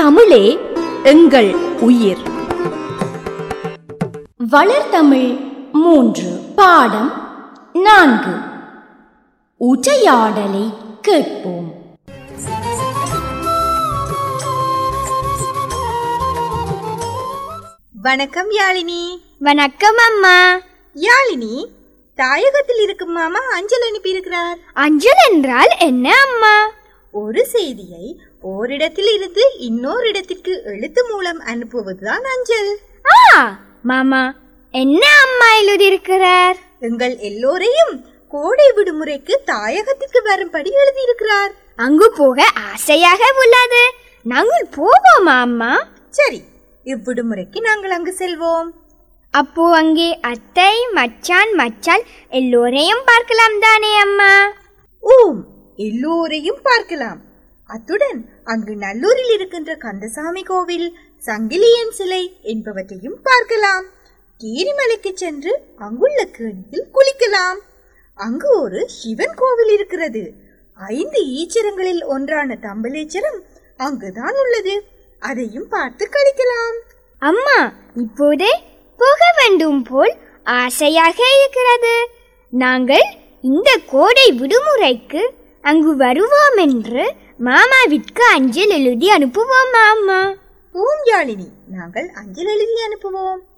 தமிழே எங்கள் உயிர் வளர்தமிழ் மூன்று பாடம் நான்கு உரையாடலை கேட்போம் வணக்கம் யாழினி வணக்கம் அம்மா யாழினி தாயகத்தில் இருக்கும் மாமா அஞ்சல் அனுப்பியிருக்கிறார் அஞ்சல் என்றால் என்ன அம்மா ஒரு செய்தியை ஓரிடத்தில் இருந்து இன்னொரு இடத்திற்கு எழுத்து மூலம் அனுப்புவதுதான் அஞ்சல் ஆ மாமா என்ன அம்மா எழுதியிருக்கிறார் எங்கள் எல்லோரையும் கோடை விடுமுறைக்கு தாயகத்திற்கு வரும்படி எழுதியிருக்கிறார் அங்கு போக ஆசையாக உள்ளது நாங்கள் போவோமா அம்மா சரி இவ்விடுமுறைக்கு நாங்கள் அங்கு செல்வோம் அப்போ அங்கே அத்தை மச்சான் மச்சான் எல்லோரையும் பார்க்கலாம் தானே அம்மா ஓம் எல்லோரையும் பார்க்கலாம் அத்துடன் அங்கு நல்லூரில் இருக்கின்ற கந்தசாமி கோவில் சங்கிலியன் சிலை என்பவற்றையும் பார்க்கலாம் கீரிமலைக்கு சென்று அங்குள்ள கேணியில் குளிக்கலாம் அங்கு ஒரு சிவன் கோவில் இருக்கிறது ஐந்து ஈச்சரங்களில் ஒன்றான தம்பலேச்சரம் அங்குதான் உள்ளது அதையும் பார்த்து கழிக்கலாம் அம்மா இப்போதே போக வேண்டும் போல் ஆசையாக இருக்கிறது நாங்கள் இந்த கோடை விடுமுறைக்கு அங்கு வருவோம் என்று மாமாவிற்கு அஞ்சல் எழுதி அனுப்புவோமா அம்மா பூம் யாழினி நாங்கள் அஞ்சல் எழுதி அனுப்புவோம்